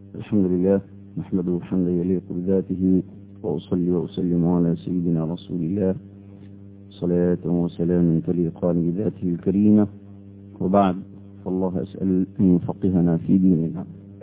الحمد لله نحمده حمدا يليق بذاته وأصلي وأسلم على سيدنا رسول الله صلاة وسلام تليقان بذاته الكريمة وبعد فالله أسأل أن يفقهنا في ديننا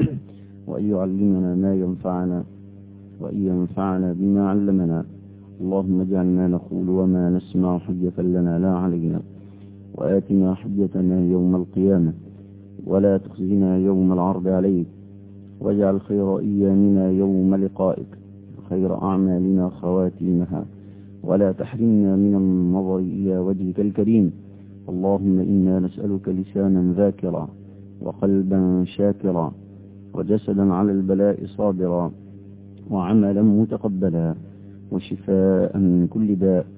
وأن يعلمنا ما ينفعنا وأن ينفعنا بما علمنا اللهم اجعل ما نقول وما نسمع حجة لنا لا علينا وآتنا حجتنا يوم القيامة ولا تخزنا يوم العرض عليك واجعل خير أيامنا يوم لقائك خير أعمالنا خواتيمها ولا تحرمنا من النظر إلى وجهك الكريم اللهم إنا نسألك لسانا ذاكرا وقلبا شاكرا وجسدا على البلاء صابرا وعملا متقبلا وشفاء من كل داء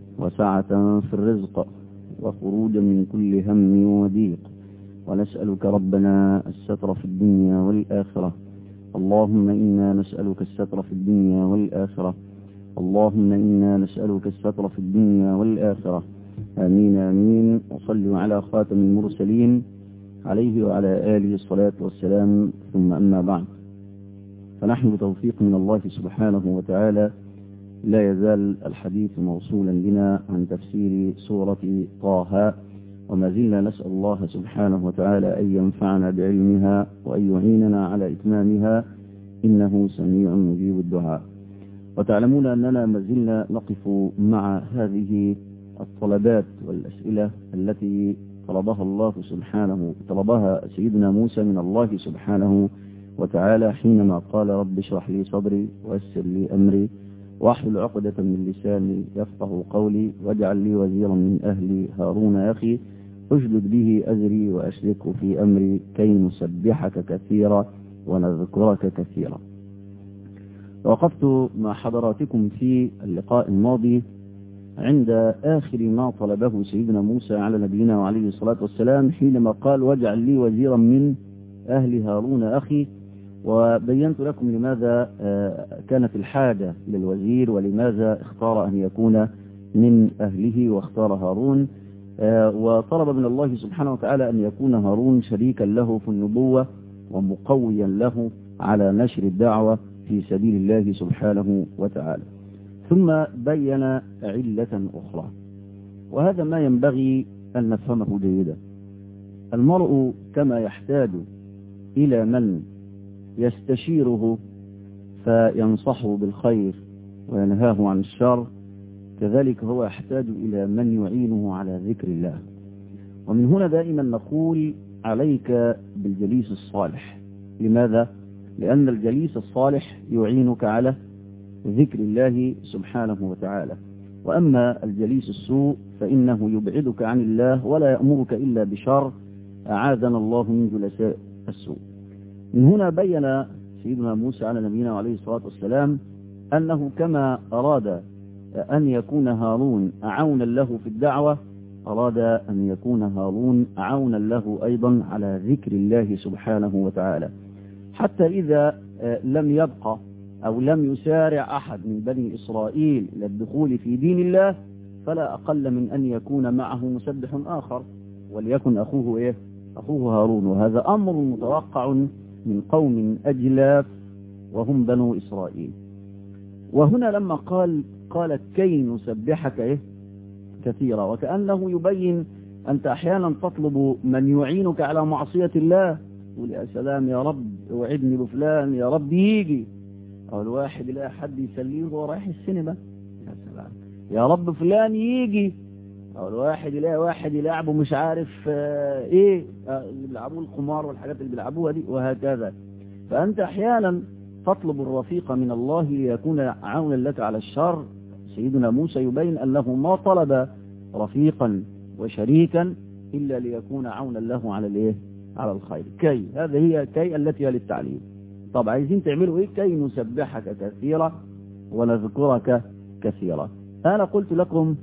وسعة في الرزق وخروجا من كل هم وضيق ونسألك ربنا الستر في الدنيا والآخرة اللهم إنا نسألك الستر في الدنيا والآخرة اللهم إنا نسألك الستر في الدنيا والآخرة آمين آمين وصلوا على خاتم المرسلين عليه وعلى آله الصلاة والسلام ثم أما بعد فنحن بتوفيق من الله سبحانه وتعالى لا يزال الحديث موصولا بنا عن تفسير سورة طه وما زلنا نسأل الله سبحانه وتعالى أن ينفعنا بعلمها وأن يعيننا على إتمامها إنه سميع مجيب الدعاء وتعلمون أننا ما زلنا نقف مع هذه الطلبات والأسئلة التي طلبها الله سبحانه طلبها سيدنا موسى من الله سبحانه وتعالى حينما قال رب اشرح لي صدري ويسر لي أمري واحلل عقدة من لساني يفقه قولي واجعل لي وزيرا من أهلي هارون أخي أجلد به أزري وأشركه في أمري كي نسبحك كثيرا ونذكرك كثيرا وقفت مع حضراتكم في اللقاء الماضي عند آخر ما طلبه سيدنا موسى على نبينا وعليه الصلاة والسلام حينما قال واجعل لي وزيرا من أهل هارون أخي وبينت لكم لماذا كانت الحاجة للوزير ولماذا اختار أن يكون من أهله واختار هارون وطلب من الله سبحانه وتعالى أن يكون هارون شريكا له في النبوة ومقويا له على نشر الدعوة في سبيل الله سبحانه وتعالى ثم بين علة أخرى وهذا ما ينبغي أن نفهمه جيدا المرء كما يحتاج إلى من يستشيره فينصحه بالخير وينهاه عن الشر كذلك هو يحتاج إلى من يعينه على ذكر الله ومن هنا دائما نقول عليك بالجليس الصالح لماذا؟ لأن الجليس الصالح يعينك على ذكر الله سبحانه وتعالى وأما الجليس السوء فإنه يبعدك عن الله ولا يأمرك إلا بشر أعاذنا الله من جلساء السوء من هنا بين سيدنا موسى على نبينا عليه الصلاة والسلام أنه كما أراد أن يكون هارون عونا له في الدعوة أراد أن يكون هارون عونا له أيضا على ذكر الله سبحانه وتعالى حتى إذا لم يبقى أو لم يسارع أحد من بني إسرائيل إلى الدخول في دين الله فلا أقل من أن يكون معه مسبح آخر وليكن أخوه إيه؟ أخوه هارون وهذا أمر متوقع من قوم أجلاف وهم بنو إسرائيل وهنا لما قال قالت كي نسبحك إيه؟ كثيرا وكأنه يبين أنت أحيانا تطلب من يعينك على معصية الله تقول يا سلام يا رب اوعدني بفلان يا رب يجي أو الواحد يلاقي حد يسليه وهو رايح السينما يا سلام يا رب فلان يجي أو الواحد يلاقي واحد يلعبه مش عارف اه ايه اه اللي بيلعبوه القمار والحاجات اللي بيلعبوها دي وهكذا فأنت أحيانا تطلب الرفيق من الله ليكون عونا لك على الشر سيدنا موسى يبين أنه ما طلب رفيقا وشريكا إلا ليكون عونا له على الايه على الخير كي هذه هي كي التي هي للتعليم طب عايزين تعملوا ايه كي نسبحك كثيرا ونذكرك كثيرا انا قلت لكم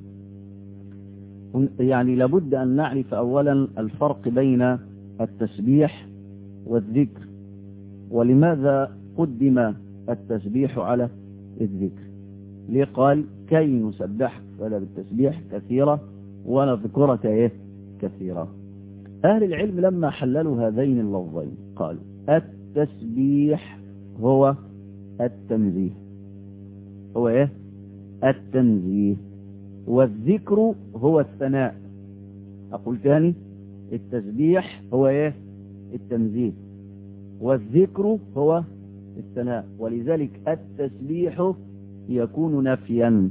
يعني لابد ان نعرف اولا الفرق بين التسبيح والذكر ولماذا قدم التسبيح على الذكر ليه قال كي نسبحك ولا بالتسبيح كثيرا ونذكرك ايه كثيرا أهل العلم لما حللوا هذين اللفظين قالوا التسبيح هو التنزيه هو ايه التنزيه والذكر هو الثناء اقول تاني التسبيح هو ايه التنزيه والذكر هو الثناء ولذلك التسبيح يكون نفيا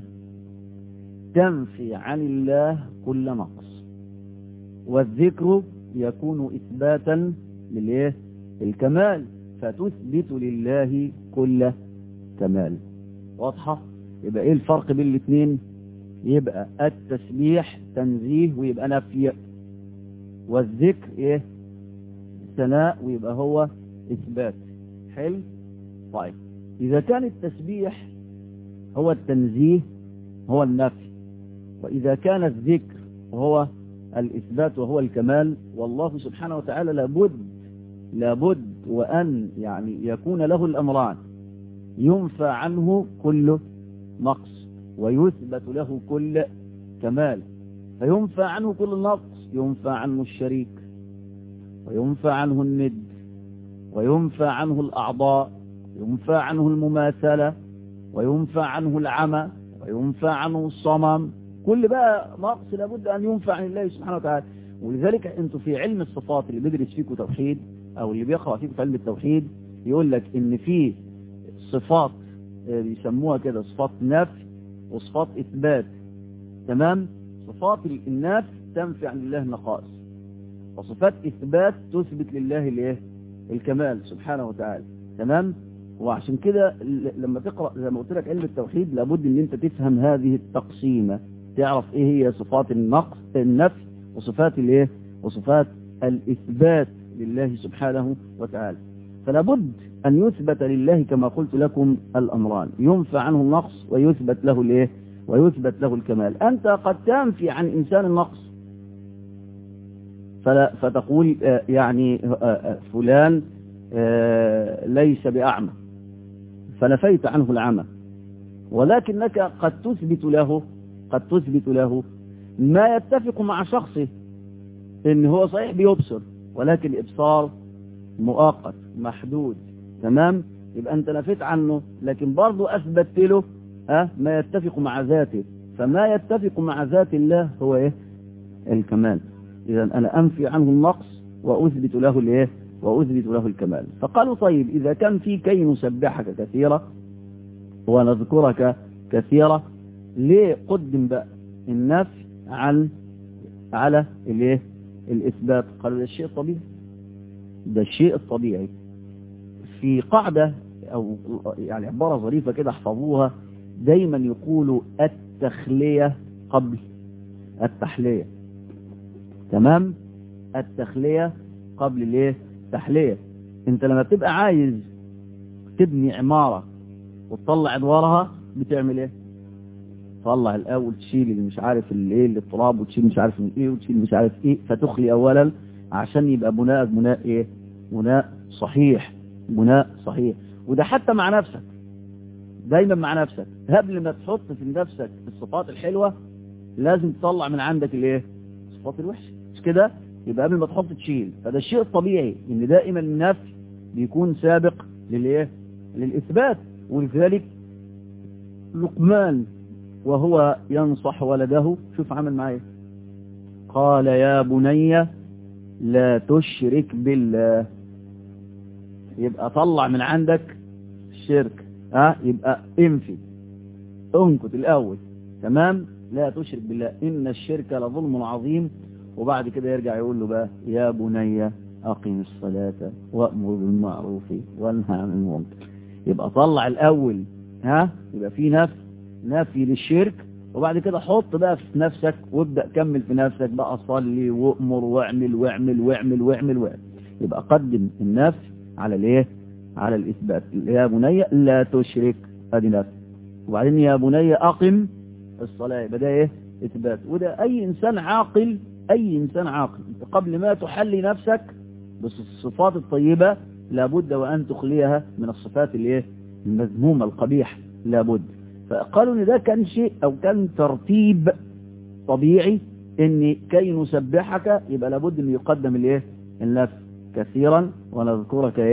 تنفي عن الله كل نقص والذكر يكون إثباتا للإيه؟ الكمال فتثبت لله كل كمال واضحة يبقى ايه الفرق بين الاثنين يبقى التسبيح تنزيه ويبقى نفي والذكر ايه ثناء ويبقى هو اثبات حلو طيب اذا كان التسبيح هو التنزيه هو النفي واذا كان الذكر هو الاثبات وهو الكمال والله سبحانه وتعالى لابد لابد وان يعني يكون له الامران ينفى عنه كل نقص ويثبت له كل كمال فينفى عنه كل نقص ينفى عنه الشريك وينفى عنه الند وينفى عنه الأعضاء ينفى عنه المماثلة وينفى عنه العمى وينفى عنه الصمم كل بقى نقص لابد أن ينفى عن الله سبحانه وتعالى ولذلك انتوا في علم الصفات اللي بيدرس فيكم توحيد او اللي بيقرأ فيكم في علم التوحيد يقول لك ان في صفات بيسموها كده صفات نفي وصفات اثبات تمام صفات النفي تنفي عن الله النقائص وصفات اثبات تثبت لله الايه الكمال سبحانه وتعالى تمام وعشان كده لما تقرا زي ما قلت لك علم التوحيد لابد ان انت تفهم هذه التقسيمه تعرف ايه هي صفات النقص النفي وصفات الايه وصفات الاثبات لله سبحانه وتعالى فلا بد أن يثبت لله كما قلت لكم الأمران ينفى عنه النقص ويثبت له الايه ويثبت له الكمال أنت قد تنفي عن إنسان النقص فلا فتقول يعني فلان ليس بأعمى فنفيت عنه العمى ولكنك قد تثبت له قد تثبت له ما يتفق مع شخصه ان هو صحيح بيبصر ولكن الابصار مؤقت محدود تمام يبقى انت نفيت عنه لكن برضه اثبتت له ها ما يتفق مع ذاته فما يتفق مع ذات الله هو ايه الكمال اذا انا انفي عنه النقص واثبت له الايه واثبت له الكمال فقالوا طيب اذا كان في كي نسبحك كثيرا ونذكرك كثيرا ليه قدم بقى النفي عن على الايه الاثبات قالوا ده الشيء الطبيعي ده الشيء الطبيعي في قاعدة او يعني عبارة ظريفة كده احفظوها دايما يقولوا التخلية قبل التحلية تمام التخلية قبل الايه التحلية انت لما بتبقى عايز تبني عمارة وتطلع ادوارها بتعمل ايه طلع الاول تشيل اللي مش عارف الايه اللي التراب وتشيل مش عارف من ايه وتشيل مش عارف ايه فتخلي اولا عشان يبقى بناء بناء ايه بناء صحيح بناء صحيح وده حتى مع نفسك دايما مع نفسك قبل ما تحط في نفسك الصفات الحلوة لازم تطلع من عندك الايه الصفات الوحشة مش كده يبقى قبل ما تحط تشيل فده الشيء الطبيعي ان دائما النفي بيكون سابق للايه للاثبات ولذلك لقمان وهو ينصح ولده شوف عمل معاه قال يا بني لا تشرك بالله يبقى طلع من عندك الشرك ها يبقى انفي انكت الاول تمام لا تشرك بالله ان الشرك لظلم عظيم وبعد كده يرجع يقول له بقى يا بني اقم الصلاة وامر بالمعروف وانهى عن المنكر يبقى طلع الاول ها يبقى في نفي نفي للشرك وبعد كده حط بقى في نفسك وابدأ كمل في نفسك بقى صلي وامر واعمل واعمل واعمل واعمل واعمل يبقى قدم النفي على الايه على الاثبات يا بني لا تشرك ادي نفي وبعدين يا بني اقم الصلاة يبقى ده ايه اثبات وده اي انسان عاقل اي انسان عاقل انت قبل ما تحلي نفسك بالصفات الطيبة لابد وان تخليها من الصفات الايه المذمومة القبيحة لابد فقالوا ان ده كان شيء او كان ترتيب طبيعي ان كي نسبحك يبقى لابد ان يقدم الايه النفس كثيرا ونذكرك ايه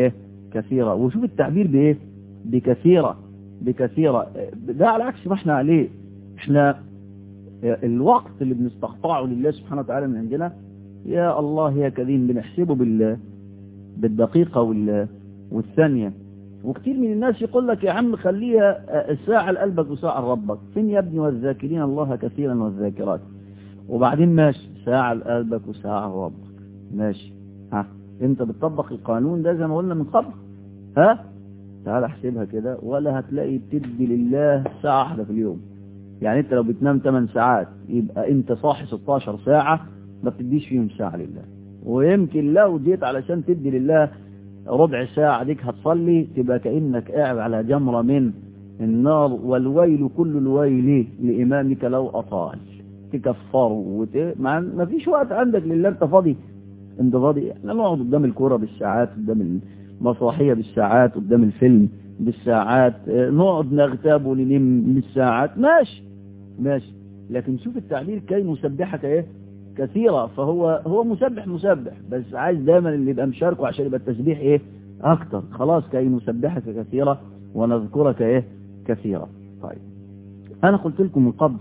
كثيرة وشوف التعبير بايه بكثيرة بكثيرة ده على عكس ما احنا عليه احنا الوقت اللي بنستقطعه لله سبحانه وتعالى من عندنا يا الله يا كريم بنحسبه بال بالدقيقة وال والثانية وكتير من الناس يقول لك يا عم خليها ساعة لقلبك وساعة لربك فين يا ابني والذاكرين الله كثيرا والذاكرات وبعدين ماشي ساعة لقلبك وساعة لربك ماشي ها انت بتطبق القانون ده زي ما قلنا من قبل ها تعال احسبها كده ولا هتلاقي بتدي لله ساعة واحدة في اليوم يعني انت لو بتنام 8 ساعات يبقى انت صاحي 16 ساعة ما بتديش فيهم ساعة لله ويمكن لو جيت علشان تدي لله ربع ساعة ديك هتصلي تبقى كأنك قاعد على جمرة من النار والويل كل الويل لإمامك لو أطال تكفره وت... ما فيش وقت عندك لله انت فاضي انت فاضي احنا نقعد قدام الكورة بالساعات قدام المسرحية بالساعات قدام الفيلم بالساعات نقعد نغتاب وننم بالساعات ماشي ماشي لكن شوف التعبير كي نسبحك ايه كثيرة فهو هو مسبح مسبح بس عايز دايما اللي يبقى مشاركه عشان يبقى التسبيح ايه اكتر خلاص كي نسبحك كثيرة ونذكرك ايه كثيرة طيب انا قلت لكم من قبل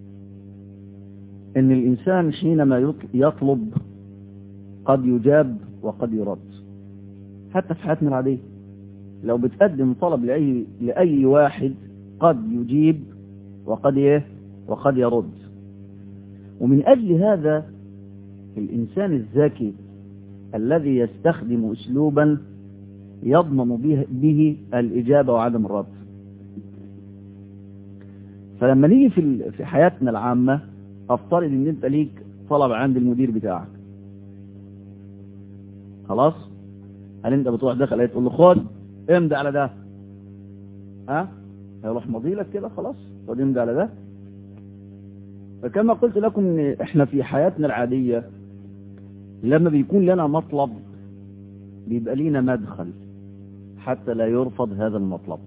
ان الانسان حينما يطلب قد يجاب وقد يرد حتى في حياتنا العادية لو بتقدم طلب لأي, لأي واحد قد يجيب وقد ايه وقد يرد ومن أجل هذا الإنسان الذكي الذي يستخدم أسلوبا يضمن به, به الإجابة وعدم الرد فلما نيجي في في حياتنا العامة افترض ان انت ليك طلب عند المدير بتاعك خلاص هل انت بتروح داخل تقول له خد امضي على ده ها هيروح ماضي لك كده خلاص خد امضي على ده فكما قلت لكم ان احنا في حياتنا العادية لما بيكون لنا مطلب بيبقى لينا مدخل حتى لا يرفض هذا المطلب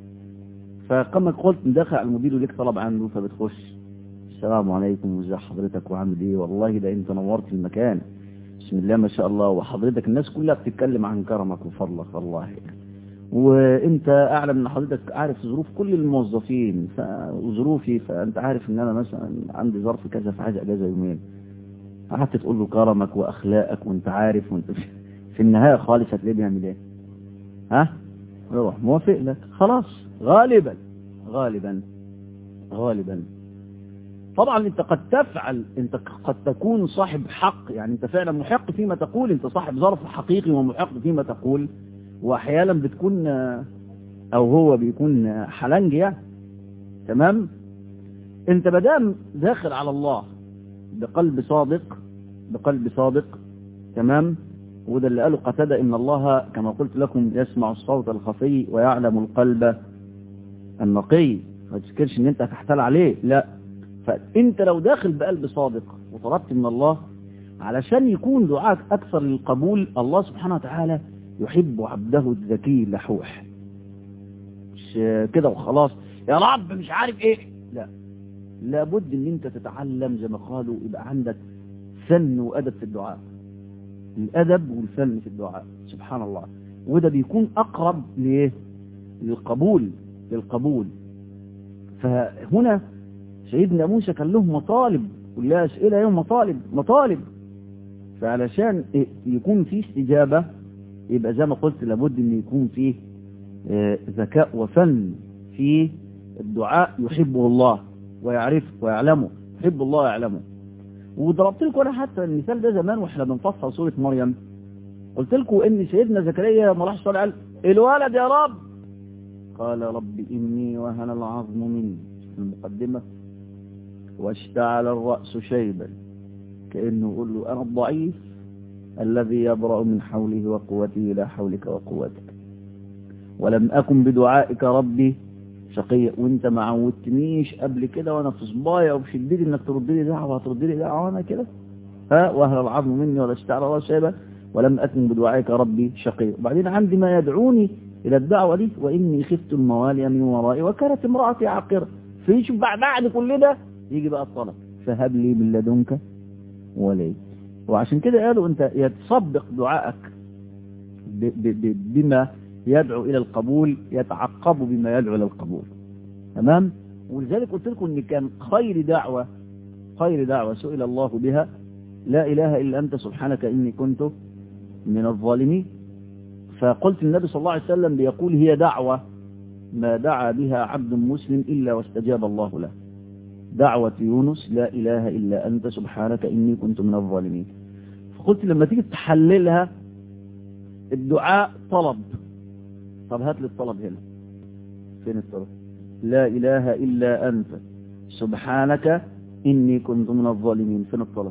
فكما قلت ندخل على المدير وليك طلب عنده فبتخش السلام عليكم وازي حضرتك وعامل ايه والله ده انت نورت المكان بسم الله ما شاء الله وحضرتك الناس كلها بتتكلم عن كرمك وفضلك والله وانت اعلم ان حضرتك عارف ظروف كل الموظفين وظروفي فانت عارف ان انا مثلا عندي ظرف كذا فعايز اجازه يومين قعدت تقول له كرمك واخلاقك وانت عارف وانت في النهايه خالص هتلاقيه بيعمل ايه ها يروح موافق لك خلاص غالبا غالبا غالبا طبعا انت قد تفعل انت قد تكون صاحب حق يعني انت فعلا محق فيما تقول انت صاحب ظرف حقيقي ومحق فيما تقول واحيانا بتكون او هو بيكون حلنج يعني تمام انت مدام داخل على الله بقلب صادق بقلب صادق تمام وده اللي قاله قتادة ان الله كما قلت لكم يسمع الصوت الخفي ويعلم القلب النقي ما تفكرش ان انت هتحتال عليه لا فانت لو داخل بقلب صادق وطلبت من الله علشان يكون دعاك اكثر للقبول الله سبحانه وتعالى يحب عبده الذكي اللحوح مش كده وخلاص يا رب مش عارف ايه لا لابد ان انت تتعلم زي ما قالوا يبقى عندك فن وادب في الدعاء الادب والفن في الدعاء سبحان الله وده بيكون اقرب لايه للقبول للقبول فهنا سيدنا موسى كان له مطالب كلها اسئله يوم مطالب مطالب فعلشان يكون في استجابه يبقى زي ما قلت لابد ان يكون فيه ذكاء وفن في الدعاء يحبه الله ويعرفه ويعلمه يحب الله ويعلمه وضربت لكم انا حتى المثال ده زمان واحنا بنفصل سوره مريم قلت لكم ان سيدنا زكريا لما راح صلى قال الولد يا رب قال رب اني وهن العظم مني في المقدمه واشتعل الراس شيبا كانه يقول له انا الضعيف الذي يبرأ من حوله وقوته لا حولك وقوتك ولم أكن بدعائك ربي شقيا وانت ما عودتنيش قبل كده وانا في صبايا وبشدتي انك ترد لي دعوه هترد لي دعوه انا كده ها وهل العظم مني ولا اشتعل الله شيبا ولم أكن بدعائك ربي شقيا وبعدين عندي ما يدعوني إلى الدعوة دي وإني خفت الموالي من ورائي وكانت امرأتي عاقرة في شوف بعد بعد كل ده يجي بقى الطلب فهب لي من لدنك ولي وعشان كده قالوا انت يتصبق دعائك ب ب ب بما يدعو إلى القبول يتعقب بما يدعو إلى القبول تمام ولذلك قلت لكم ان كان خير دعوة خير دعوة سئل الله بها لا إله إلا أنت سبحانك إني كنت من الظالمين فقلت النبي صلى الله عليه وسلم بيقول هي دعوة ما دعا بها عبد مسلم إلا واستجاب الله له دعوة يونس لا إله إلا أنت سبحانك إني كنت من الظالمين فقلت لما تيجي تحللها الدعاء طلب طب هات لي الطلب هنا فين الطلب لا إله إلا أنت سبحانك إني كنت من الظالمين فين الطلب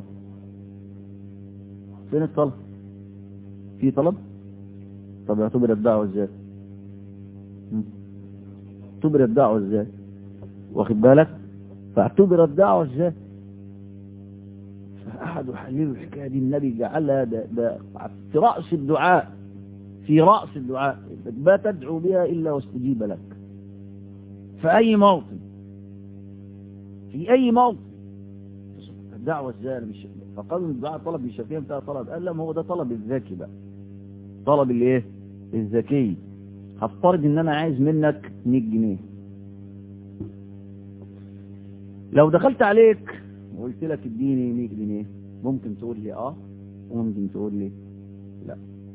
فين الطلب في طلب طب يعتبر الدعوة ازاي اعتبر الدعوة ازاي واخد بالك فاعتبر الدعوة ازاي فأحد يحللوا الحكاية دي النبي جعلها ده, ده في رأس الدعاء في رأس الدعاء ما تدعو بها إلا واستجيب لك في أي موطن في أي موطن الدعوة ازاي مش فقالوا الدعاء طلب الشافعية بتاع طلب قال لا ما هو ده طلب الذكي بقى طلب الايه الذكي هفترض ان انا عايز منك 100 جنيه لو دخلت عليك وقلت لك اديني 100 جنيه ممكن تقول لي اه وممكن تقول لي لا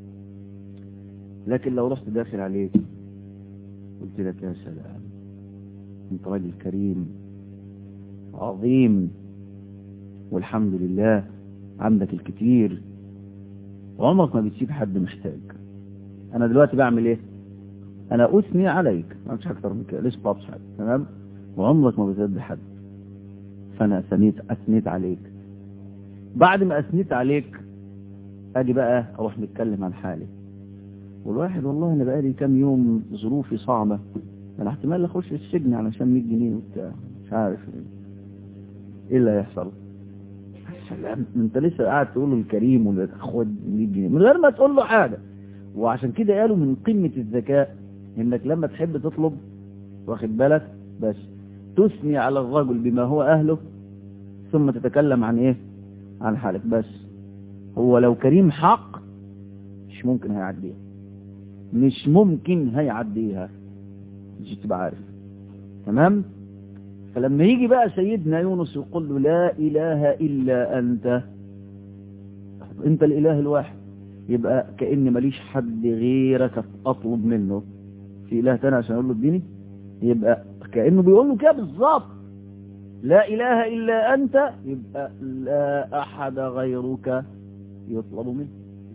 لكن لو رحت داخل عليك قلت لك يا سلام انت راجل كريم عظيم والحمد لله عندك الكتير وعمرك ما بتسيب حد محتاج انا دلوقتي بعمل ايه انا اثني عليك ما مش اكتر من كده ليش بابس حد تمام وعمرك ما بتسد حد فانا اثنيت اثنيت عليك بعد ما اثنيت عليك اجي بقى اروح نتكلم عن حالي والواحد والله انا بقالي كام يوم ظروفي صعبة انا احتمال اخش السجن علشان 100 جنيه وبتاع مش عارف ايه اللي هيحصل سلام انت لسه قاعد تقول له الكريم ولا خد 100 جنيه من غير ما تقول له حاجه وعشان كده قالوا من قمه الذكاء انك لما تحب تطلب واخد بالك بس تثني على الرجل بما هو اهله ثم تتكلم عن ايه عن حالك بس هو لو كريم حق مش ممكن هيعديها مش ممكن هيعديها مش تبقى عارف تمام فلما يجي بقى سيدنا يونس يقول له لا إله إلا أنت أنت الإله الواحد يبقى كأن ماليش حد غيرك أطلب منه في إله تاني عشان أقول له اديني يبقى كأنه بيقول له كده بالظبط لا إله إلا أنت يبقى لا أحد غيرك يطلب منه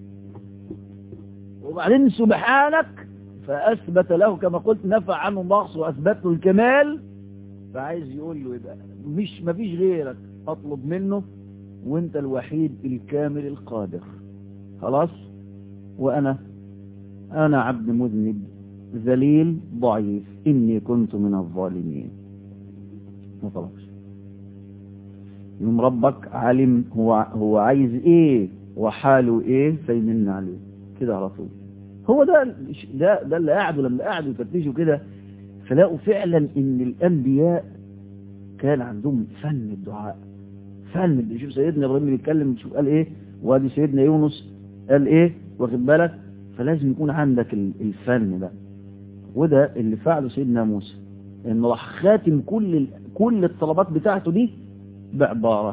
وبعدين سبحانك فأثبت له كما قلت نفع عنه النقص وأثبت له الكمال فعايز يقول له يبقى مش مفيش غيرك اطلب منه وانت الوحيد الكامل القادر خلاص وانا انا عبد مذنب ذليل ضعيف اني كنت من الظالمين ما طلبش يوم ربك علم هو هو عايز ايه وحاله ايه فيمن عليه كده على طول هو ده ده ده اللي قعدوا لما قعدوا يفتشوا كده فلاقوا فعلا ان الانبياء كان عندهم فن الدعاء فن شوف سيدنا ابراهيم بيتكلم شوف قال ايه وادي سيدنا يونس قال ايه واخد بالك فلازم يكون عندك الفن ده وده اللي فعله سيدنا موسى انه راح خاتم كل كل الطلبات بتاعته دي بعباره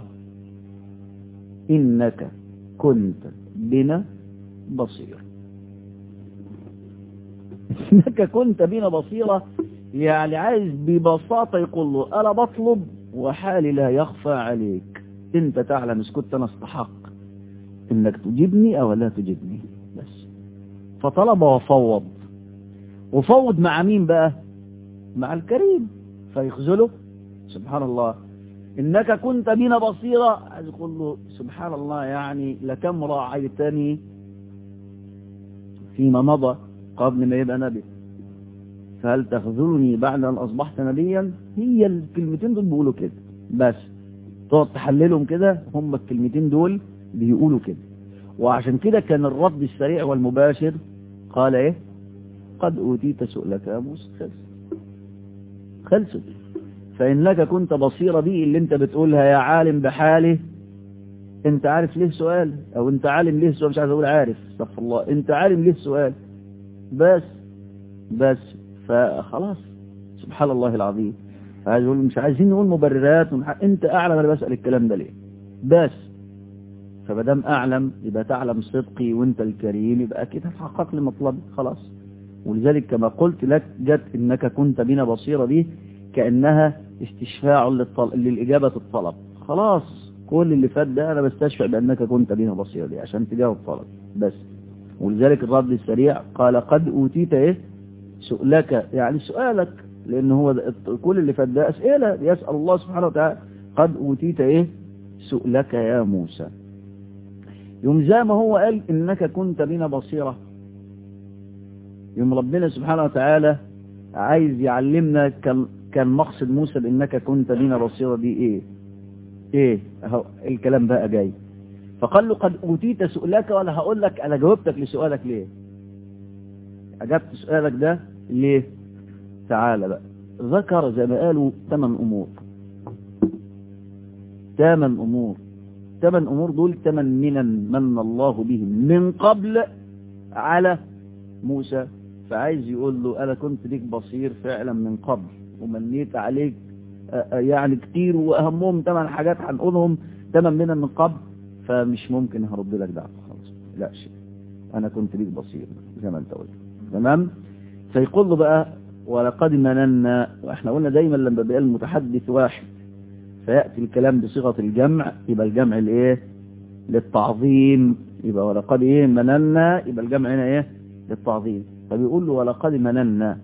انك كنت بنا بصير انك كنت بنا بصيرة يعني عايز ببساطة يقول له انا بطلب وحالي لا يخفى عليك انت تعلم اذا كنت انا استحق انك تجيبني او لا تجيبني بس فطلب وفوض وفوض مع مين بقى مع الكريم فيخذله سبحان الله انك كنت بنا بصيرة عايز يقول له سبحان الله يعني لكم راعيتني فيما مضى قبل ما يبقى نبي فهل تخذلني بعد أن أصبحت نبيا هي الكلمتين دول بيقولوا كده بس تقعد تحللهم كده هم الكلمتين دول بيقولوا كده وعشان كده كان الرد السريع والمباشر قال ايه قد أوتيت سؤلك يا موسى خلص خلصت فإنك كنت بصيرة دي اللي انت بتقولها يا عالم بحاله انت عارف ليه سؤال او انت عالم ليه سؤال مش عايز اقول عارف استغفر الله انت عالم ليه سؤال بس بس فخلاص سبحان الله العظيم عايز يقول مش عايزين نقول مبررات ونح... انت اعلم انا بسأل الكلام ده ليه بس فمادام اعلم يبقى تعلم صدقي وانت الكريم يبقى اكيد هتحقق لي مطلبي خلاص ولذلك كما قلت لك جت انك كنت بنا بصيرة دي كأنها استشفاع للطل... للإجابة الطلب خلاص كل اللي فات ده انا بستشفع بانك كنت بنا بصيرة دي عشان تجاوب طلب بس ولذلك الرد السريع قال قد اوتيت ايه سؤلك يعني سؤالك لان هو كل اللي فات ده اسئله يسال الله سبحانه وتعالى قد اوتيت ايه سؤلك يا موسى يوم زي ما هو قال انك كنت بنا بصيره يوم ربنا سبحانه وتعالى عايز يعلمنا كان كان مقصد موسى بانك كنت بنا بصيره دي ايه ايه اهو الكلام بقى جاي فقال له قد اوتيت سؤلك ولا هقول لك انا جاوبتك لسؤالك ليه اجبت سؤالك ده ليه تعالى بقى ذكر زي ما قالوا ثمان امور ثمان امور ثمان امور دول ثمان منن من الله بهم من قبل على موسى فعايز يقول له انا كنت ليك بصير فعلا من قبل ومنيت عليك يعني كتير واهمهم ثمان حاجات هنقولهم ثمان منن من قبل فمش ممكن هرد لك دعوه خالص لا شيء انا كنت ليك بصير زي ما انت قلت تمام فيقول له بقى ولقد مننا واحنا قلنا دايما لما بيبقى المتحدث واحد فيأتي الكلام بصيغة الجمع يبقى الجمع الايه للتعظيم يبقى ولقد ايه مننا يبقى الجمع هنا ايه للتعظيم فبيقول له ولقد مننا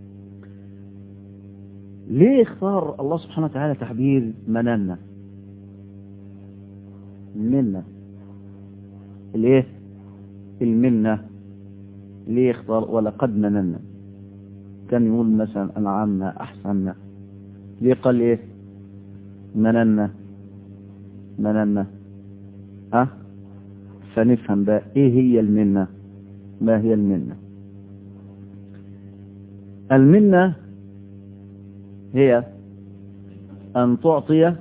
ليه اختار الله سبحانه وتعالى تعبير مننا المنة الايه المنة ليه اختار ولقد مننا كان يقول مثلا انعمنا احسننا ليه قال ايه مننا مننا ها أه؟ فنفهم بقى ايه هي المنة ما هي المنة المنة هي ان تعطي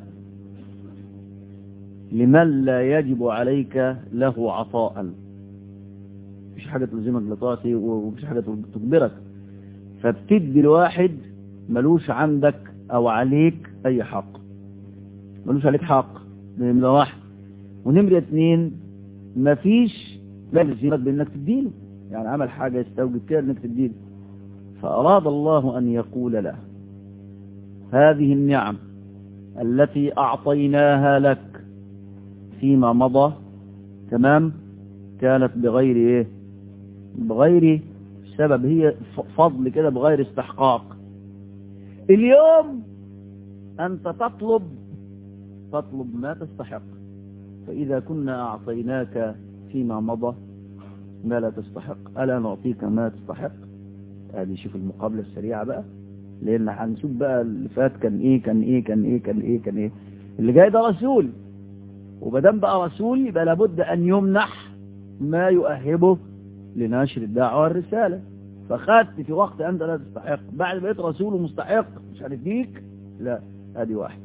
لمن لا يجب عليك له عطاء مفيش حاجة تلزمك لطاعتي ومفيش حاجة تجبرك فبتدي لواحد ملوش عندك او عليك اي حق ملوش عليك حق نمرة واحد ونمرة اتنين مفيش لا يلزمك بانك تديله يعني عمل حاجة يستوجب كده انك تديله فاراد الله ان يقول له هذه النعم التي اعطيناها لك فيما مضى تمام كانت بغير ايه بغير سبب هي فضل كده بغير استحقاق اليوم انت تطلب تطلب ما تستحق فاذا كنا اعطيناك فيما مضى ما لا تستحق الا نعطيك ما تستحق ادي شوف المقابله السريعه بقى لان هنشوف بقى اللي فات كان ايه كان ايه كان ايه كان ايه كان ايه اللي جاي ده رسول ومادام بقى رسول يبقى لابد ان يمنح ما يؤهبه لنشر الدعوة والرسالة فخدت في وقت أنت لا تستحق بعد بقيت رسول ومستحق مش هنديك لا ادي واحد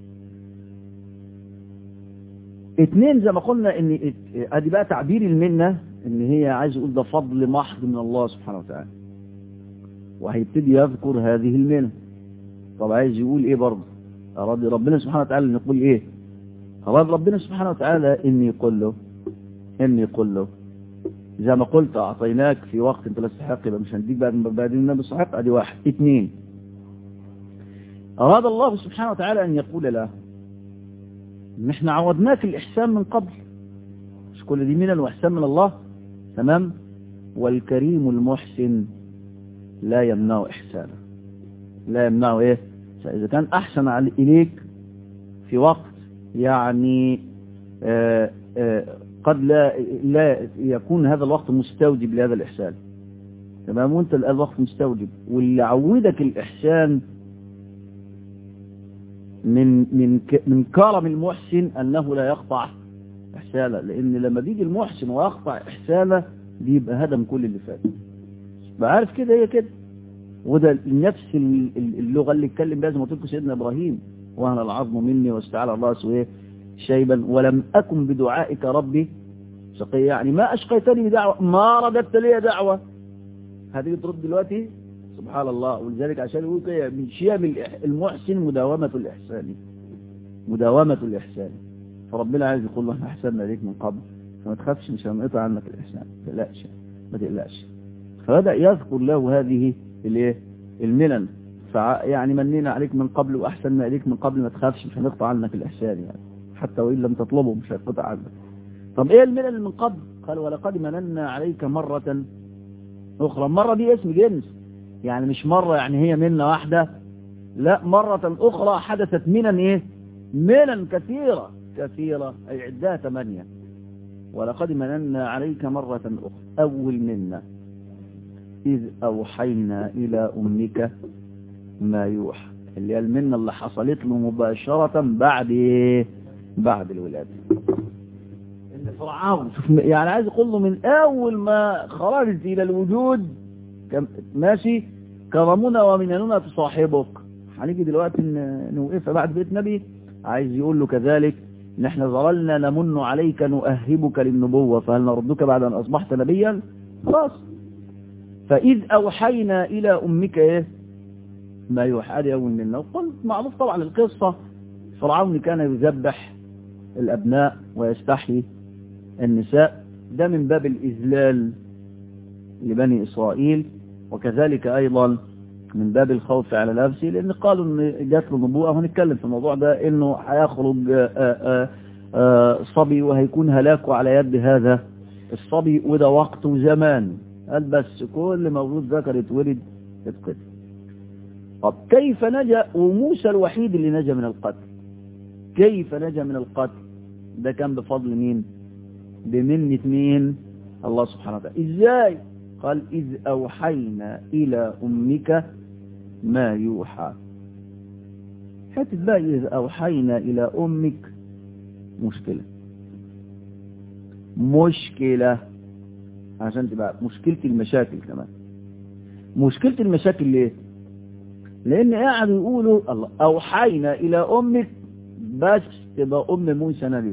اتنين زي ما قلنا ان ادي بقى تعبير المنة ان هي عايز يقول ده فضل محض من الله سبحانه وتعالى وهيبتدي يذكر هذه المنة طب عايز يقول ايه برضه اراد ربنا سبحانه وتعالى ان يقول ايه أراد ربنا سبحانه وتعالى إني يقول له إني يقول له زي ما قلت أعطيناك في وقت أنت لا تستحق يبقى مش هنديك بعد ما بعد النبي الصحيح أدي واحد اثنين أراد الله سبحانه وتعالى أن يقول له إن إحنا عودناك الإحسان من قبل مش كل دي من وإحسان من الله تمام والكريم المحسن لا يمنع إحسانه لا يمنع إيه إذا كان أحسن إليك في وقت يعني آآ آآ قد لا لا يكون هذا الوقت مستوجب لهذا الإحسان تمام وانت الآن الوقت مستوجب واللي عودك الإحسان من من من كرم المحسن أنه لا يقطع إحسانه لأن لما بيجي المحسن ويقطع إحسانه بيبقى هدم كل اللي فات بعرف كده هي كده وده نفس اللغة اللي اتكلم بها زي ما قلت لكم سيدنا إبراهيم وهن العظم مني واستعلى الرأس ايه شيبا ولم أكن بدعائك ربي شقي يعني ما أشقيتني بدعوة ما رددت لي دعوة هذه ترد دلوقتي سبحان الله ولذلك عشان يقول كده من شيم المحسن مداومة الإحسان مداومة الإحسان فربنا عايز يقول له احنا أحسننا ليك من قبل فما تخافش مش هنقطع عنك الإحسان ما تقلقش ما تقلقش فبدأ يذكر له هذه الايه المنن يعني منينا عليك من قبل وأحسننا إليك من قبل ما تخافش مش هنقطع عنك الإحسان يعني حتى وإن لم تطلبه مش هيقطع عنك طب إيه المنن اللي من قبل قال ولقد مننا عليك مرة أخرى مرة دي اسم جنس يعني مش مرة يعني هي منة واحدة لا مرة أخرى حدثت منن إيه منن كثيرة كثيرة أي عدها ثمانية ولقد مننا عليك مرة أخرى أول منا إذ أوحينا إلى أمك ما يوحى اللي هي المنة اللي حصلت له مباشرة بعد إيه بعد الولادة إن فرعون يعني عايز يقول له من أول ما خرجت إلى الوجود ماشي كرمنا ومنننا تصاحبك هنيجي دلوقتي نوقفها بعد بيت نبي عايز يقول له كذلك ان احنا ظللنا نمن عليك نؤهبك للنبوة فهل نردك بعد ان اصبحت نبيا خلاص فاذ اوحينا الى امك ايه ما يوحى لي اول منا وقلت معروف طبعا القصة فرعون كان يذبح الابناء ويستحيي النساء ده من باب الاذلال لبني اسرائيل وكذلك ايضا من باب الخوف على نفسه لان قالوا ان جات له نبوءه وهنتكلم في الموضوع ده انه هيخرج صبي وهيكون هلاكه على يد هذا الصبي وده وقت وزمان قال بس كل مولود ذكر يتولد يتقتل طب كيف نجا وموسى الوحيد اللي نجا من القتل كيف نجا من القتل ده كان بفضل مين بمنة مين الله سبحانه وتعالى ازاي قال إذ أوحينا إلى أمك ما يوحى حتى بقى إذ أوحينا إلى أمك مشكلة مشكلة عشان تبقى مشكلة المشاكل كمان مشكلة المشاكل ليه لأن قاعدوا يقولوا الله أوحينا إلى أمك بس تبقى أم موسى نبي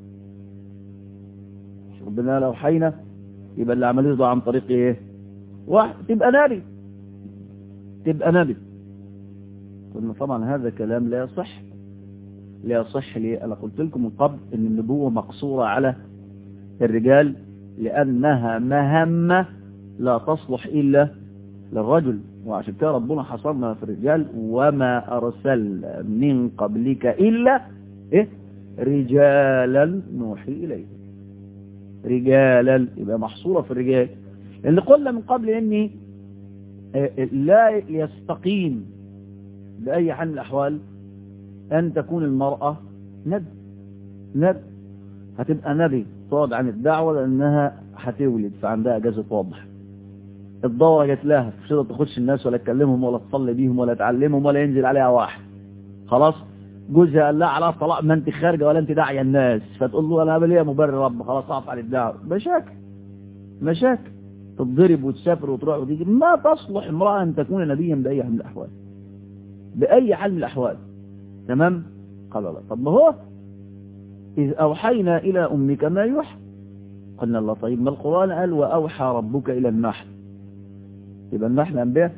ربنا لو حينا يبقى اللي عملوه ده عن طريق ايه واحد تبقى نبي تبقى نبي قلنا طبعا هذا كلام لا يصح لا يصح ليه انا قلت لكم من قبل ان النبوة مقصورة على الرجال لانها مهمة لا تصلح الا للرجل وعشان كده ربنا حصرنا في الرجال وما ارسل من قبلك الا ايه رجالا نوحي اليه رجالا يبقى محصورة في الرجال اللي قلنا من قبل اني لا يستقيم بأي حال من الأحوال أن تكون المرأة نبي نبي هتبقى نبي تقعد عن الدعوة لأنها هتولد فعندها أجازة واضح الدورة جت لها مش تقدر تخش الناس ولا تكلمهم ولا تصلي بيهم ولا تعلمهم ولا ينزل عليها واحد خلاص جوزها قال لها على طلاق ما انت خارجه ولا انت داعيه الناس فتقول له انا قابل ايه مبرر رب خلاص اقف على الدعوه مشاكل مشاكل تتضرب وتسافر وتروح وتيجي ما تصلح امراه ان تكون نبيا باي حال من الاحوال باي حال من الاحوال تمام قال لا طب ما هو اذ اوحينا الى امك ما يوحى قلنا الله طيب ما القران قال واوحى ربك الى النحل يبقى النحل انبياء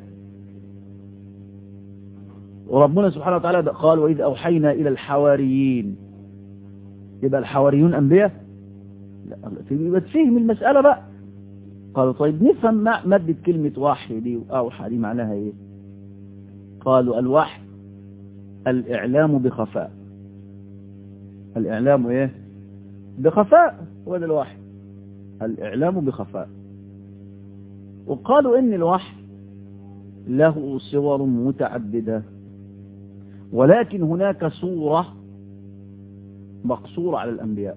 وربنا سبحانه وتعالى قال وإذ أوحينا إلى الحواريين يبقى الحواريون أنبياء لا يبقى تفهم المسألة بقى قالوا طيب نفهم مادة كلمة وحي دي وأوحى دي معناها إيه قالوا الوحي الإعلام بخفاء الإعلام إيه بخفاء هو ده الوحي الإعلام بخفاء وقالوا إن الوحي له صور متعددة ولكن هناك صورة مقصورة على الأنبياء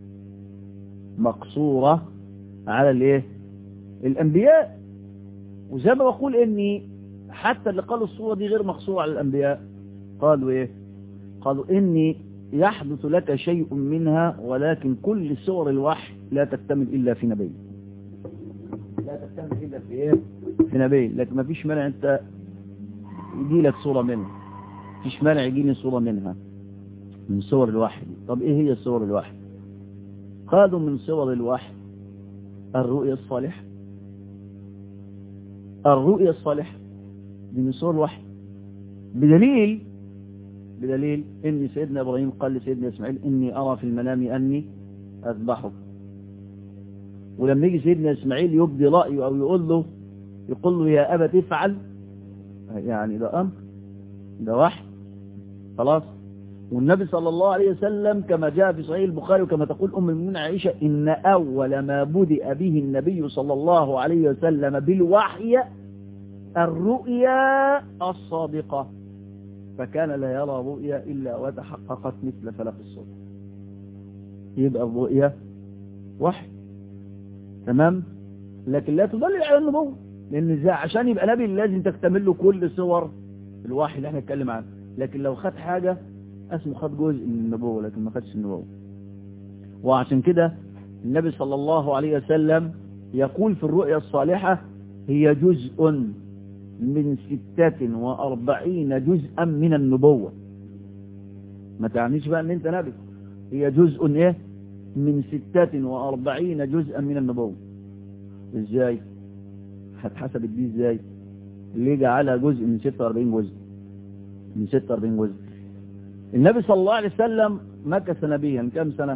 مقصورة على الايه الأنبياء وزي ما بقول إني حتى اللي قالوا الصورة دي غير مقصورة على الأنبياء قالوا إيه قالوا إني يحدث لك شيء منها ولكن كل صور الوحي لا تكتمل إلا في نبي لا تكتمل إلا في إيه في نبي لكن ما فيش مانع أنت يجي لك صورة منها فيش مانع يجي لي صورة منها من صور الوحي طب ايه هي صور الوحي قالوا من صور الوحي الرؤيا الصالحة الرؤيا الصالحة دي من صور الوحي بدليل بدليل ان سيدنا ابراهيم قال لسيدنا اسماعيل اني ارى في المنام اني اذبحك ولما يجي سيدنا اسماعيل يبدي رايه او يقول له يقول له يا ابا تفعل يعني ده امر ده وحي خلاص والنبي صلى الله عليه وسلم كما جاء في صحيح البخاري وكما تقول أم المؤمنين عائشة إن أول ما بدأ به النبي صلى الله عليه وسلم بالوحي الرؤيا الصادقة فكان لا يرى رؤيا إلا وتحققت مثل فلق الصبح يبقى الرؤيا وحي تمام لكن لا تدلل على النبوة لأن عشان يبقى نبي لازم تكتمل له كل صور الوحي اللي احنا نتكلم عنه لكن لو خد حاجة اسمه خد جزء من النبوة لكن ما خدش النبوة وعشان كده النبي صلى الله عليه وسلم يقول في الرؤيا الصالحة هي جزء من ستة وأربعين جزءا من النبوة ما تعنيش بقى ان انت نبي هي جزء ايه من ستة وأربعين جزءا من النبوة ازاي هتحسب دي ازاي اللي جعلها جزء من 46 جزء من 46 جزء النبي صلى الله عليه وسلم مكث نبيا كم سنة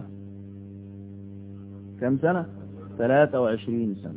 كم سنة 23 سنة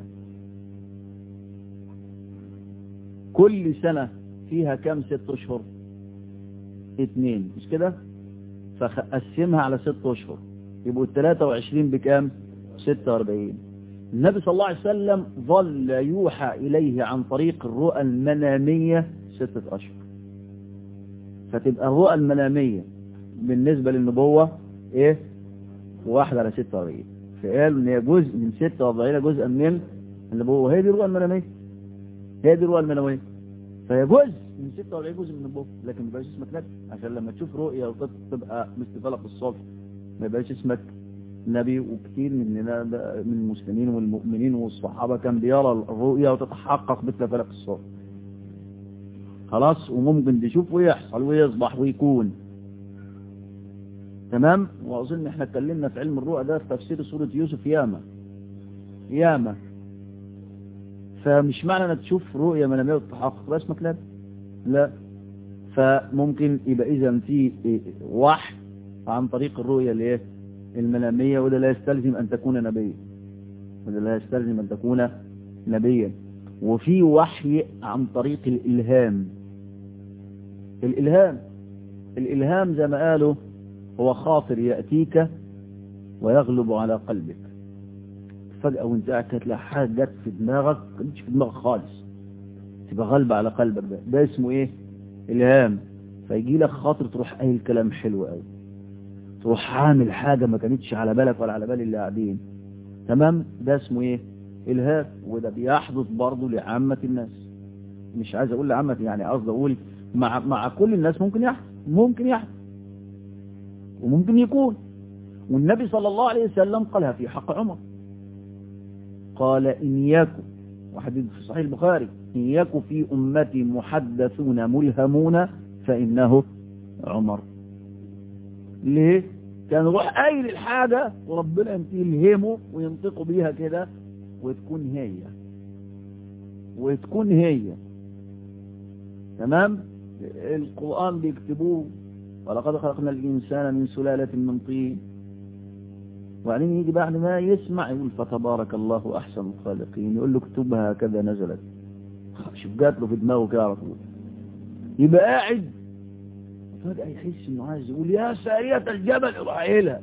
كل سنة فيها كم ست اشهر اتنين مش كده فقسمها على ست اشهر يبقوا ال 23 بكام 46 النبي صلى الله عليه وسلم ظل يوحى إليه عن طريق الرؤى المنامية ستة أشهر فتبقى الرؤى المنامية بالنسبة للنبوة ايه واحد على ستة واربعين فقالوا ان هي جزء من ستة واربعين جزءا من النبوة هي دي الرؤى المنامية هي دي الرؤى المنامية فهي جزء من ستة واربعين جزء من النبوة لكن ما يبقاش اسمك نبي عشان لما تشوف رؤية وتبقى مثل فلق الصبح ما يبقاش اسمك نبي وكثير مننا من المسلمين والمؤمنين والصحابة كان بيرى الرؤيا وتتحقق مثل فلق الصبح خلاص وممكن تشوف ويحصل ويصبح ويكون تمام واظن احنا اتكلمنا في علم الرؤى ده في تفسير سورة يوسف ياما ياما فمش معنى انك تشوف رؤية منامية وتتحقق بس اسمك نبي لا فممكن يبقى اذا في وحي عن طريق الرؤية الايه المنامية وده لا يستلزم ان تكون نبيا وده لا يستلزم ان تكون نبيا وفي وحي عن طريق الالهام الالهام الالهام زي ما قالوا هو خاطر يأتيك ويغلب على قلبك فجأة وانت قاعد هتلاقي حاجة جت في دماغك مش في دماغك خالص تبقى غالبة على قلبك ده ده اسمه ايه الهام فيجي لك خاطر تروح قايل كلام حلو قوي تروح عامل حاجة ما كانتش على بالك ولا على بال اللي قاعدين تمام ده اسمه ايه الهام وده بيحدث برضه لعامة الناس مش عايز اقول لعامة يعني قصدي اقول مع مع كل الناس ممكن يحدث ممكن يحدث وممكن يكون والنبي صلى الله عليه وسلم قالها في حق عمر قال إن يكن وحديث في صحيح البخاري إن يكن في أمتي محدثون ملهمون فإنه عمر ليه كان روح قايل الحاجة وربنا يلهمه وينطقوا بيها كده وتكون هي وتكون هي تمام القرآن بيكتبوه ولقد خلقنا الإنسان من سلالة من طين وبعدين يجي بعد ما يسمع يقول فتبارك الله أحسن الخالقين يقول له اكتبها كذا نزلت شوف جات له في دماغه كده على طول يبقى قاعد فجأة يحس انه عايز يقول يا سارية الجبل يروح قايلها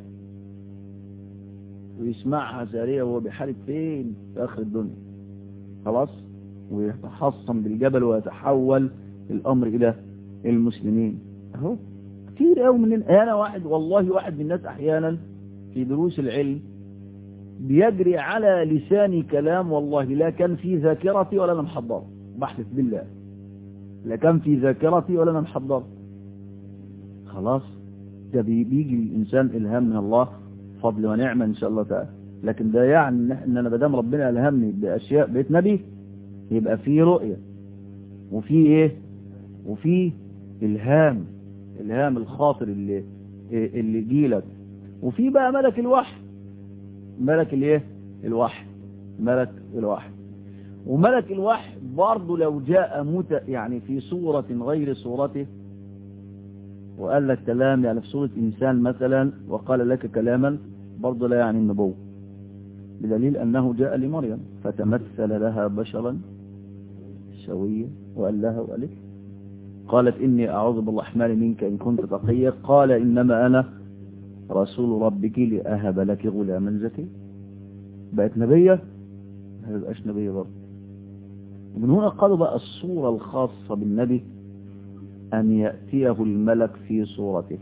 ويسمعها سارية وهو بيحارب فين في آخر الدنيا خلاص ويتحصن بالجبل ويتحول الأمر إلى المسلمين أهو كتير قوي مننا انا واحد والله واحد من الناس احيانا في دروس العلم بيجري على لساني كلام والله لا كان في ذاكرتي ولا انا محضره بحلف بالله لا كان في ذاكرتي ولا انا محضره خلاص ده بيجي الانسان الهام من الله فضل ونعمه ان شاء الله تعالى لكن ده يعني ان انا بدام ربنا الهمني باشياء بيت نبي يبقى في رؤيه وفي ايه وفي الهام الهام الخاطر اللي اللي يجيلك وفي بقى ملك الوحي ملك الايه الوحي ملك الوحي وملك الوحي برضه لو جاء مت يعني في صورة غير صورته وقال لك كلام يعني في صورة إنسان مثلا وقال لك كلاما برضه لا يعني النبوة بدليل أنه جاء لمريم فتمثل لها بشرا سويا وقال لها وقالت قالت إني أعوذ بالرحمن منك إن كنت تقيا قال إنما أنا رسول ربك لأهب لك غلاما زكيا بقت نبية ما بقاش نبية برضه ومن هنا قالوا بقى الصورة الخاصة بالنبي أن يأتيه الملك في صورته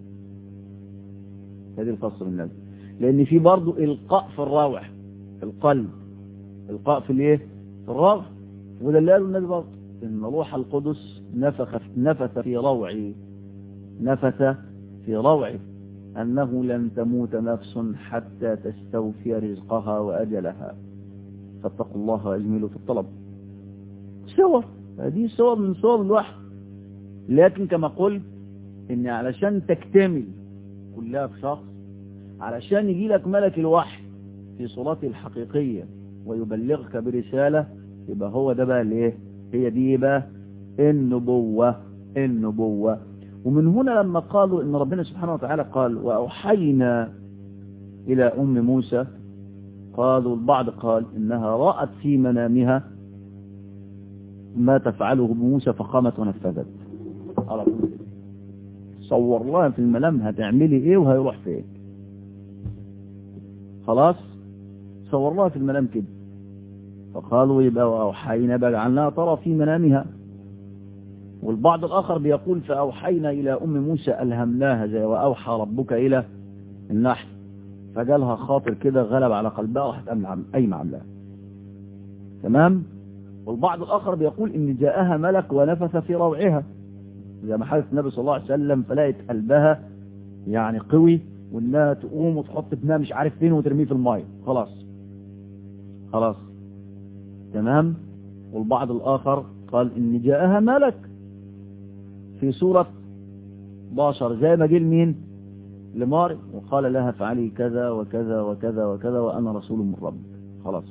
هذه الخاصة بالنبي لأن في برضه إلقاء في الروح في القلب إلقاء في الإيه في الروح وده اللي قاله النبي برضه إن روح القدس نفخ نفث في روعي نفث في روعي أنه لن تموت نفس حتى تستوفي رزقها وأجلها فاتقوا الله وأجملوا في الطلب صور هذه صور من صور الوحي لكن كما قلت ان علشان تكتمل كلها في شخص علشان يجي لك ملك الوحي في صورته الحقيقية ويبلغك برسالة يبقى هو ده بقى الايه هي دي بقى النبوة النبوة ومن هنا لما قالوا ان ربنا سبحانه وتعالى قال واوحينا الى ام موسى قالوا البعض قال انها رأت في منامها ما تفعله بموسى فقامت ونفذت على طول صور لها في المنام هتعملي ايه وهيروح فين خلاص صور لها في المنام كده فقالوا يبقى واوحينا بجعلناها ترى في منامها والبعض الاخر بيقول فاوحينا الى ام موسى الهمناها زي واوحى ربك الى النحل فجالها خاطر كده غلب على قلبها راحت قايمه عاملاها تمام والبعض الآخر بيقول إن جاءها ملك ونفث في روعها زي ما حدث النبي صلى الله عليه وسلم فلقت قلبها يعني قوي وإنها تقوم وتحط ابنها مش عارف فين وترميه في الماء خلاص خلاص تمام والبعض الآخر قال إن جاءها ملك في صورة بشر زي ما جه لمين لماري وقال لها فعلي كذا وكذا وكذا وكذا وأنا رسول من ربك خلاص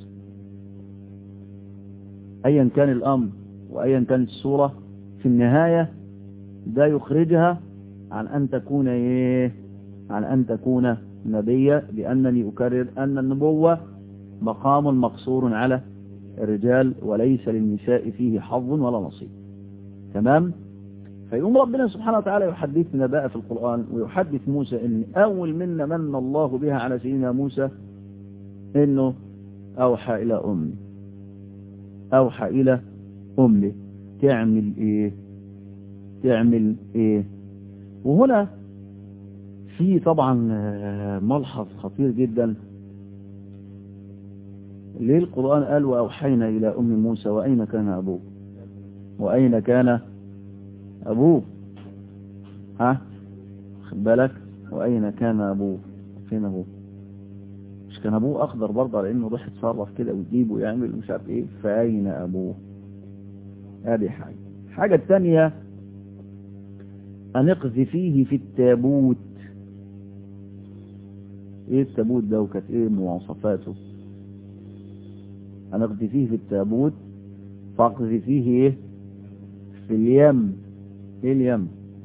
ايا كان الامر وايا كانت الصورة في النهاية ده يخرجها عن ان تكون ايه عن ان تكون نبية لانني اكرر ان النبوة مقام مقصور على الرجال وليس للنساء فيه حظ ولا نصيب تمام فيقوم ربنا سبحانه وتعالى يحدثنا بقى في القرآن ويحدث موسى ان اول منا من الله بها على سيدنا موسى انه اوحى الى امه اوحى الى امه تعمل ايه تعمل ايه وهنا في طبعا ملحظ خطير جدا ليه القرآن قال وأوحينا إلى أم موسى وأين كان أبوه وأين كان أبوه ها خد بالك وأين كان أبوه فين أبوه مش كان أبوه أخضر برضه لأنه راح يتصرف كده ويجيبه ويعمل مش عارف إيه فأين أبوه هذه حاجة الحاجة الثانية أن اقذفيه في التابوت إيه التابوت ده وكانت إيه مواصفاته أن اقذفيه في التابوت فاقذفيه إيه في اليم إيه اليم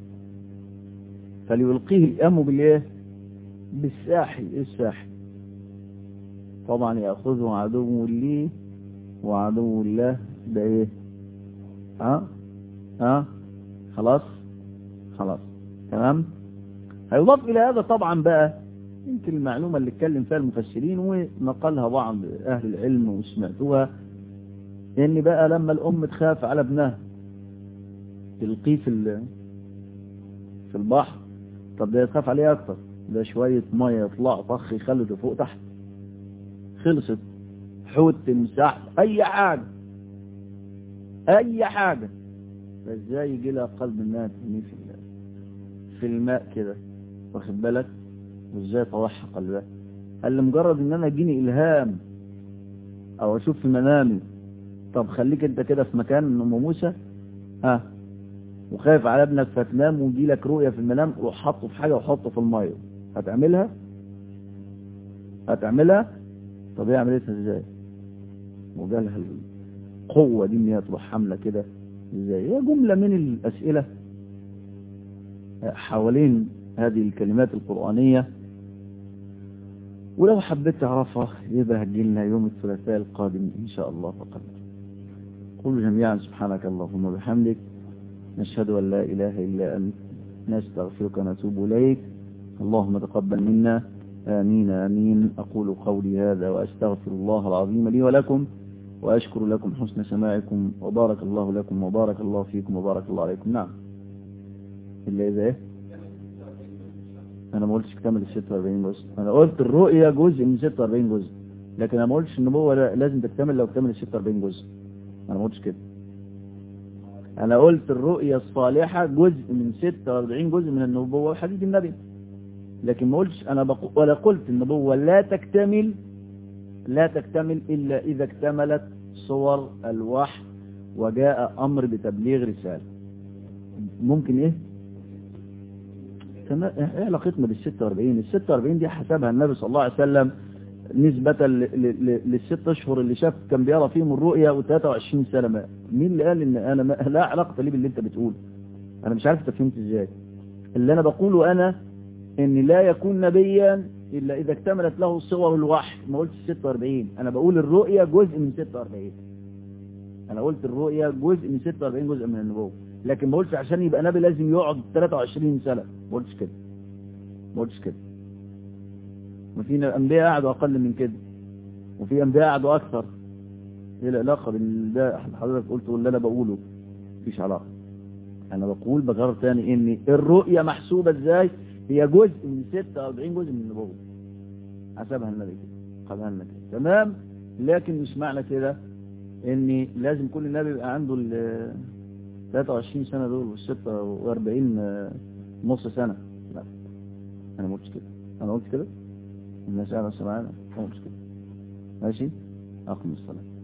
فليلقيه اليم بالإيه بالساحل إيه الساحل طبعا يأخذه عدو لي وعدو الله ده إيه ها ها خلاص خلاص تمام هيضاف إلى هذا طبعا بقى يمكن المعلومة اللي اتكلم فيها المفسرين ونقلها بعض أهل العلم وسمعتوها إن بقى لما الأم تخاف على ابنها تلقيه في في البحر طب ده تخاف عليه أكتر ده شوية مية يطلع طخ يخلده فوق تحت خلصت حوت تمساح أي حاجة أي حاجة فازاي يجي لها قلب انها ترميه في في الماء كده واخد بالك وازاي طوحها قلبها قال لمجرد ان انا يجيني الهام او اشوف في منامي طب خليك انت كده في مكان ام موسى ها وخايف على ابنك فتنام ويجي لك رؤيه في المنام روح حطه في حاجه وحطه في الميه هتعملها هتعملها طب هي عملتها ازاي وجالها القوة دي ان هي تروح حاملة كده ازاي هي جملة من الأسئلة حوالين هذه الكلمات القرآنية ولو حبيت تعرفها يبقى هتجيلنا يوم الثلاثاء القادم إن شاء الله فقط قولوا جميعا سبحانك اللهم وبحمدك نشهد أن لا إله إلا أنت نستغفرك ونتوب إليك اللهم تقبل منا آمين آمين أقول قولي هذا وأستغفر الله العظيم لي ولكم وأشكر لكم حسن سماعكم وبارك الله لكم وبارك الله فيكم وبارك الله عليكم نعم إلا إذا إيه أنا ما قلتش كتامل ال 46 جزء أنا قلت الرؤية جزء من 46 جزء لكن أنا ما قلتش النبوة لازم تكتمل لو تكتمل ال 46 جزء أنا ما قلتش كده أنا قلت الرؤية الصالحة جزء من 46 جزء من النبوة وحديث النبي لكن ما قلتش أنا بقول ولا قلت النبوة لا تكتمل لا تكتمل إلا إذا اكتملت صور الوحي وجاء أمر بتبليغ رسالة ممكن إيه تمام ايه علاقتنا بال 46 ال 46 دي حسبها النبي صلى الله عليه وسلم نسبة للست اشهر اللي شاف كان بيرى فيهم الرؤيا و23 سنة ما. مين اللي قال ان انا ما لا علاقة لي باللي انت بتقوله انا مش عارف انت فهمت ازاي اللي انا بقوله انا ان لا يكون نبيا الا اذا اكتملت له صور الوحي ما قلتش 46 انا بقول الرؤيا جزء من 46 انا قلت الرؤيا جزء من 46 جزء من النبوة لكن ما قلتش عشان يبقى نبي لازم يقعد 23 سنة ما قلتش كده ما قلتش كده وفي انبياء قعدوا اقل من كده وفي انبياء قعدوا اكثر ايه العلاقه بين ده حضرتك قلت واللي انا بقوله مفيش علاقه انا بقول بغير تاني ان الرؤيه محسوبه ازاي هي جزء من 46 جزء من النبوه حسبها النبي كده قالها لنا كده تمام لكن مش معنى كده ان لازم كل نبي يبقى عنده ال 23 سنه دول وال 46 نص سنه لا انا ما قلتش كده انا قلت كده الناس على سمعنا ما قلتش كده ماشي اقم الصلاه